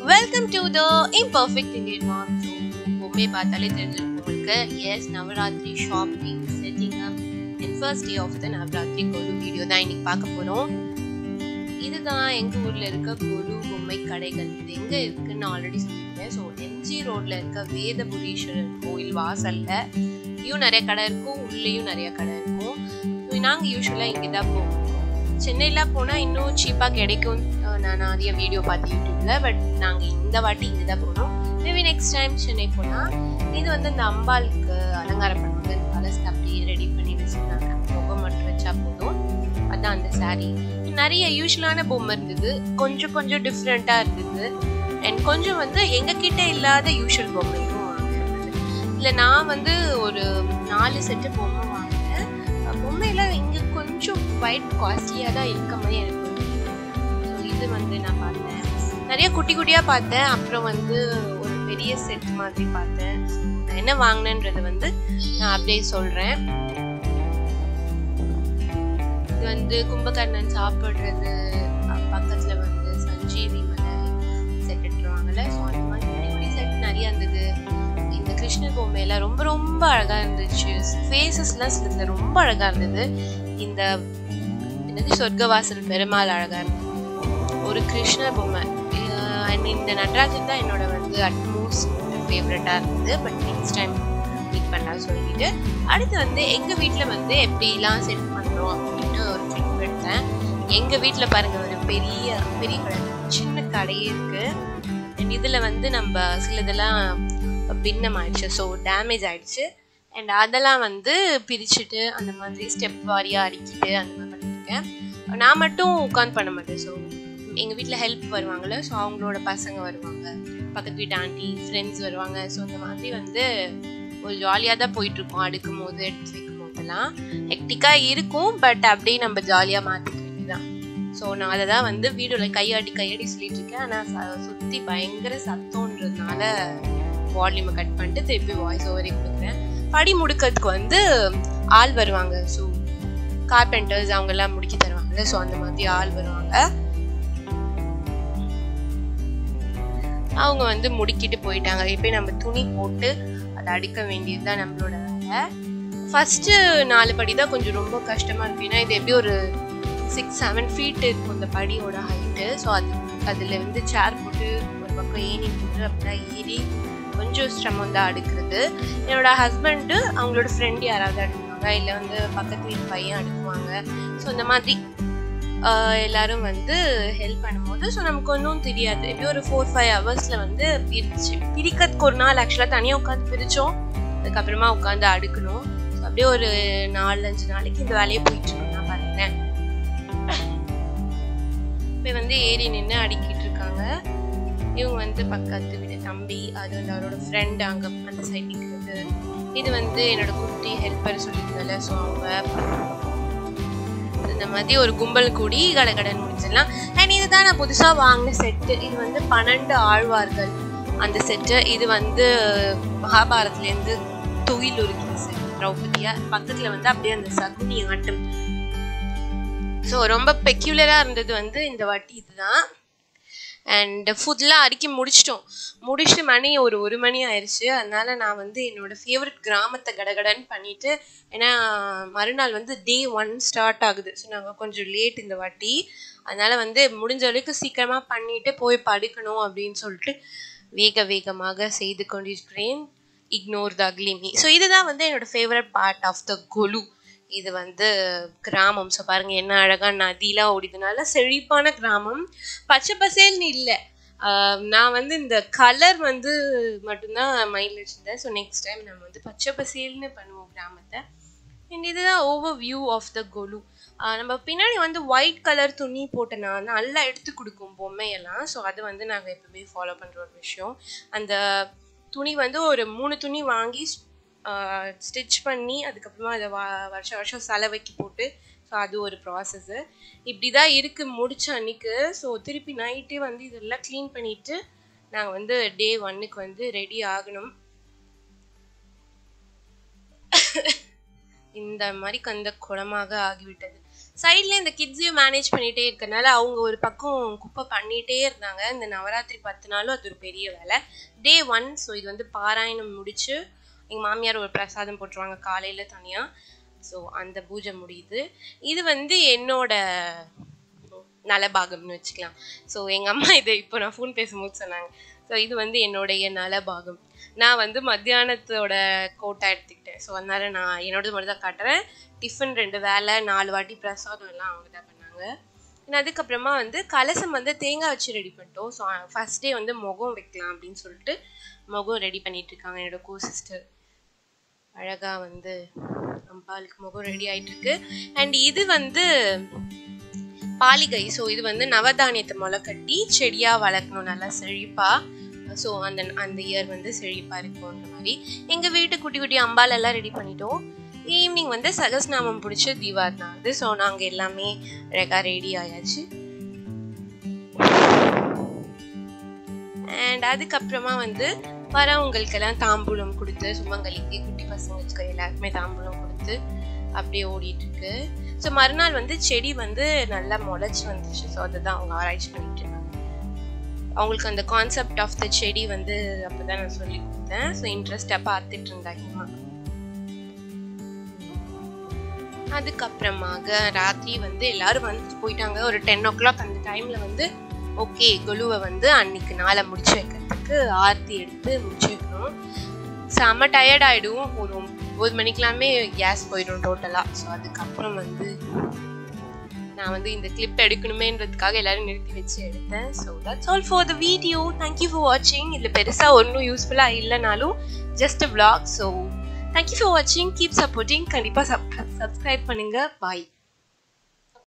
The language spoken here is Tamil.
welcome to the imperfect Indian mom so பொம்மை பார்த்தாலே தெரிஞ்சிருக்கும் உங்களுக்கு yes Navaratri shopping setting up and first day of the Navaratri golu video தான் இன்னைக்கு பார்க்க போகிறோம் இதுதான் எங்கள் ஊரில் இருக்க கொலு பொம்மை கடைகள் இது எங்கே இருக்குன்னு ஆல்ரெடி சொல்லியிருக்கேன் ஸோ எம்ஜி ரோட்டில் இருக்க வேதபுரீஸ்வரர் கோயில் வாசலில் இங்கேயும் நிறைய கடை இருக்கும் உள்ளேயும் நிறைய கடை இருக்கும் ஸோ நாங்கள் யூஸ்வலாக இங்கே தான் போவோம் சென்னையில் போனால் இன்னும் சீப்பாக கிடைக்கும் அஹ் நான் நிறைய வீடியோ பார்த்து யூடியூப்பில் பட் நாங்கள் இந்த வாட்டி இங்கே தான் போனோம் மேபி நெக்ஸ்ட் டைம் சென்னை போனால் இது வந்து இந்த அம்பாளுக்கு அலங்காரம் பண்ணுவாங்க இந்த கலர்ஸ் அப்படியே ரெடி பண்ணி வச்சுருந்தாங்க முகம் மட்டும் வச்சா போதும் அதான் அந்த saree நிறைய யூஸ்வலான பொம்மை இருந்தது கொஞ்சம் கொஞ்சம் டிஃப்ரெண்ட்டாக இருந்தது அண்ட் கொஞ்சம் வந்து எங்ககிட்ட இல்லாத யூஷுவல் பொம்மையும் இருந்தது இல்லை நான் வந்து ஒரு நாலு செட்டு பொம்மை வாங்கினேன் அஹ் பொம்மையில இங்கே கொஞ்சம் ஒயிட் காஸ்ட்லியாக தான் இருக்க மாதிரி எனக்கு ஸோ இது வந்து நான் பார்த்தேன் நிறைய குட்டி குட்டியாக பார்த்தேன் அப்புறம் வந்து ஒரு பெரிய செட் மாதிரி பார்த்தேன் நான் என்ன வாங்கினேன்றது வந்து நான் அப்படியே சொல்கிறேன் இது வந்து கும்பகர்ணன் சாப்பிட்றது அஹ் பக்கத்துல வந்து சஞ்சீவி மலை செட் எடுத்துருவாங்கல்ல ஸோ அந்த மாதிரி குட்டி குட்டி செட் நிறைய இருந்தது இந்த கிருஷ்ணர் பொம்மையில ரொம்ப ரொம்ப அழகா இருந்துச்சு ஃபேஸஸ்லாம் சிலதுல ரொம்ப அழகா இருந்தது இந்த என்னது சொர்க்கவாசல் பெருமாள் அழகா இருந்தது ஒரு கிருஷ்ணர் பொம்மை அண்ட் இந்த நடராஜன் தான் என்னோட வந்து அட்மோஸ்ட் ஃபேவரட்டாக இருந்தது பட் நெக்ஸ்ட் டைம் மீட் பண்ணா சொல்லிட்டு அடுத்து வந்து எங்கள் வீட்டில் வந்து எப்படிலாம் செட் பண்ணுறோம் அப்படின்னு ஒரு ட்ரிப் எடுத்தேன் எங்கள் வீட்டில் பாருங்க ஒரு பெரிய பெரிய கடை சின்ன கடையே இருக்கு அண்ட் இதில் வந்து நம்ம சிலதெல்லாம் பின்னம் ஆயிடுச்சு ஸோ டேமேஜ் ஆயிடுச்சு அண்ட் அதெல்லாம் வந்து பிரிச்சுட்டு அந்த மாதிரி ஸ்டெப் வாரியாக அடிக்கிட்டு அந்த மாதிரி பண்ணியிருக்கேன் நான் மட்டும் உட்காந்து பண்ண மாட்டேன் ஸோ எங்கள் வீட்டில் ஹெல்ப் வருவாங்கள்ல ஸோ அவங்களோட பசங்க வருவாங்க பக்கத்து வீட்டு ஆண்டி ஃப்ரெண்ட்ஸ் வருவாங்க ஸோ இந்த மாதிரி வந்து ஒரு ஜாலியாக தான் போயிட்டுருக்கோம் அடுக்கும் போது எடுத்து வைக்கும் போதெல்லாம் ஹெக்டிக்காக இருக்கும் பட் அப்படியே நம்ம ஜாலியாக மாற்றிக்க வேண்டியதான் ஸோ நான் அதை தான் வந்து வீடியோவில் கையாடி கையாடி சொல்லிட்டு இருக்கேன் ஆனால் சுற்றி பயங்கர சத்தம்ன்றதுனால வால்யூமை கட் பண்ணிட்டு திருப்பி வாய்ஸ் ஓவரே கொடுக்குறேன் படி முடுக்கிறதுக்கு வந்து ஆள் வருவாங்க ஸோ கார்பெண்டர்ஸ் அவங்கெல்லாம் முடிக்க தருவாங்கல்ல ஸோ அந்த மாதிரி ஆள் வருவாங்க அவங்க வந்து முடுக்கிட்டு போயிட்டாங்க இப்போ நம்ம துணி போட்டு அதை அடுக்க வேண்டியது தான் நம்மளோட வேலை ஃபஸ்ட்டு நாலு படி தான் கொஞ்சம் ரொம்ப கஷ்டமாக இருக்கும் ஏன்னா இது எப்படி ஒரு சிக்ஸ் செவன் ஃபீட் இருக்கும் இந்த படியோட ஹைட்டு ஸோ அது அதில் வந்து சேர் போட்டு ஒரு பக்கம் ஏணி போட்டு அப்படின்னா ஏறி கொஞ்சம் சிரமம் தான் அடுக்கிறது என்னோட ஹஸ்பண்டு அவங்களோட ஃப்ரெண்ட் யாராவது அடுக்குவாங்க இல்லை வந்து பக்கத்து வீட்டு பையன் அடுக்குவாங்க ஸோ இந்த மாதிரி ஆஹ் எல்லாரும் வந்து ஹெல்ப் பண்ணும்போது ஸோ நமக்கு ஒன்றும் தெரியாது எப்படி ஒரு ஃபோர் ஃபைவ் ஹவர்ஸில் வந்து பிரிச்சு பிரிக்கிறதுக்கு ஒரு நாள் ஆக்சுவலாக தனியாக உட்காந்து பிரித்தோம் அதுக்கப்புறமா உட்காந்து அடுக்கணும் ஸோ அப்படியே ஒரு நாலு அஞ்சு நாளைக்கு இந்த வேலையை போயிட்டு இருக்கோம் நான் பார்த்தேன் இப்போ வந்து ஏறி நின்று அடுக்கிட்டு இருக்காங்க இவங்க வந்து பக்கத்து வீடு தம்பி அது வந்து அவரோட ஃப்ரெண்ட் அங்கே அந்த சைட் நிற்கிறது இது வந்து என்னோட குட்டி ஹெல்ப்பர் சொல்லியிருந்தல ஸோ அவங்க இந்த மாதிரி ஒரு கும்பல் கூடி கடகடன் முடிச்சிடலாம் அண்ட் இதுதான் நான் புதுசாக வாங்கின செட்டு இது வந்து பன்னெண்டு ஆழ்வார்கள் அந்த செட்டு இது வந்து மகாபாரத்லேருந்து தொழில் இருக்கிற செட் திரௌபதியா பக்கத்தில் வந்து அப்படியே அந்த சகுனி ஆட்டம் ஸோ ரொம்ப பெக்யூலராக இருந்தது வந்து இந்த வாட்டி இதுதான் அண்ட் ஃபுட்லாம் அடிக்கி முடிச்சிட்டோம் முடிச்சுட்டு மணி ஒரு ஒரு மணி ஆயிடுச்சு அதனால நான் வந்து என்னோட ஃபேவரட் கிராமத்தை கடகடன்னு பண்ணிட்டு ஏன்னா மறுநாள் வந்து டே ஒன் ஸ்டார்ட் ஆகுது ஸோ நாங்கள் கொஞ்சம் லேட் இந்த வாட்டி அதனால வந்து முடிஞ்ச அளவுக்கு சீக்கிரமாக பண்ணிட்டு போய் படுக்கணும் அப்படின்னு சொல்லிட்டு வேக வேகமாக செய்து கொண்டிருக்கிறேன் இக்னோர் த அக்லிமி ஸோ இதுதான் வந்து என்னோட favourite part of the golu இது வந்து கிராமம் ஸோ பாருங்க என்ன அழகா நதிலாம் ஓடிதுனால செழிப்பான கிராமம் பச்சை பசேல்னு இல்லை நான் வந்து இந்த கலர் வந்து மட்டும்தான் மைண்டில் வச்சுருந்தேன் ஸோ நெக்ஸ்ட் டைம் நம்ம வந்து பச்சை பசேல்னு பண்ணுவோம் கிராமத்தை அண்ட் இதுதான் overview of the golu நம்ம பின்னாடி வந்து ஒயிட் கலர் துணி போட்டனா நல்லா எடுத்து கொடுக்கும் பொம்மையெல்லாம் ஸோ அது வந்து நாங்கள் எப்பவுமே ஃபாலோ பண்ணுற ஒரு விஷயம் அந்த துணி வந்து ஒரு மூணு துணி வாங்கி ஸ்டிச் பண்ணி அதுக்கப்புறமா அதை வா வருஷம் வருஷம் சலவைக்கு போட்டு ஸோ அது ஒரு ப்ராசஸ்ஸு இப்படி தான் இருக்குது முடிச்ச அன்னைக்கு ஸோ திருப்பி நைட்டே வந்து இதெல்லாம் க்ளீன் பண்ணிவிட்டு நாங்கள் வந்து டே ஒன்னுக்கு வந்து ரெடி ஆகணும் இந்த மாதிரி கந்த குளமாக ஆகிவிட்டது சைடில் இந்த கிட்ஸையும் மேனேஜ் பண்ணிகிட்டே இருக்கனால அவங்க ஒரு பக்கம் குப்பை பண்ணிகிட்டே இருந்தாங்க இந்த நவராத்திரி பத்து நாளும் அது ஒரு பெரிய வேலை டே ஒன் ஸோ இது வந்து பாராயணம் முடிச்சு எங்கள் மாமியார் ஒரு பிரசாதம் போட்டுருவாங்க காலையில் தனியாக ஸோ அந்த பூஜை முடியுது இது வந்து என்னோட நலபாகம்னு வச்சுக்கலாம் ஸோ எங்கள் அம்மா இதை இப்போ நான் ஃபோன் பேசும்போது சொன்னாங்க ஸோ இது வந்து என்னுடைய நலபாகம் நான் வந்து மத்தியானத்தோட கோட்டை எடுத்துக்கிட்டேன் ஸோ அதனால நான் என்னோடது மட்டும் தான் காட்டுறேன் டிஃபன் ரெண்டு வேலை நாலு வாட்டி பிரசாதம் எல்லாம் அவங்க தான் பண்ணாங்க And அதுக்கப்புறமா வந்து கலசம் வந்து தேங்காய் வச்சு ரெடி பண்ணிட்டோம் ஸோ ஃபர்ஸ்ட் டே வந்து முகம் வைக்கலாம் அப்படின்னு சொல்லிட்டு முகம் ரெடி பண்ணிட்டு இருக்காங்க என்னோட கோ சிஸ்டர் அழகாக வந்து அம்பாளுக்கு முகம் ரெடி ஆயிட்டு இருக்கு அண்ட் இது வந்து பாலிகை ஸோ இது வந்து நவதானியத்தை முளை கட்டி செடியாக வளர்க்கணும் நல்லா செழிப்பாக ஸோ அந்த அந்த இயர் வந்து செழிப்பாக இருக்கும்ன்ற மாதிரி எங்கள் வீட்டு குட்டி குட்டி அம்பால் எல்லாம் ரெடி பண்ணிட்டோம் ஈவினிங் வந்து சகஸ்நாமம் பிடிச்சி தீபாவளி வந்து ஸோ நாங்கள் எல்லாமே அழகாக ரெடி ஆயாச்சு அண்ட் அதுக்கப்புறமா வந்து வரவங்களுக்கெல்லாம் தாம்பூலம் கொடுத்து சுமங்கலிக்கு குட்டி பசங்களுக்கு எல்லாருக்குமே தாம்பூலம் கொடுத்து அப்படியே ஓடிட்டு இருக்கு ஸோ மறுநாள் வந்து செடி வந்து நல்லா முளைச்சி வந்துச்சு ஸோ அதை தான் அவங்க ஆராய்ச்சி பண்ணிட்டு இருக்காங்க அவங்களுக்கு அந்த கான்செப்ட் ஆஃப் த செடி வந்து அப்பதான் நான் சொல்லி கொடுத்தேன் ஸோ இன்ட்ரெஸ்டாக பார்த்துட்டு இருந்தாங்க அதுக்கப்புறமாக ராத்திரி வந்து எல்லாரும் வந்துட்டு போயிட்டாங்க ஒரு டென் ஓ கிளாக் அந்த டைம்ல வந்து ஓகே குழுவை வந்து அன்னைக்கு நாளை முடிச்சு வைக்கிறதுக்கு ஆர்த்தி எடுத்து முடிச்சு வைக்கணும் செம்ம டயர்ட் ஆகிடும் ஒரு ஒம்பது மணிக்கெல்லாமே கேஸ் போயிடும் டோட்டலாக ஸோ அதுக்கப்புறம் வந்து நான் வந்து இந்த கிளிப் எடுக்கணுமேன்றதுக்காக எல்லாரும் நிறுத்தி வச்சு எடுத்தேன் so that's all for the video thank you for வாட்சிங் இதில் பெருசாக ஒன்றும் யூஸ்ஃபுல்லாக இல்லைனாலும் just vlog so thank you for வாட்சிங் கீப் சப்போர்ட்டிங் கண்டிப்பாக சப் சப்ஸ்கிரைப் பண்ணுங்கள் பாய்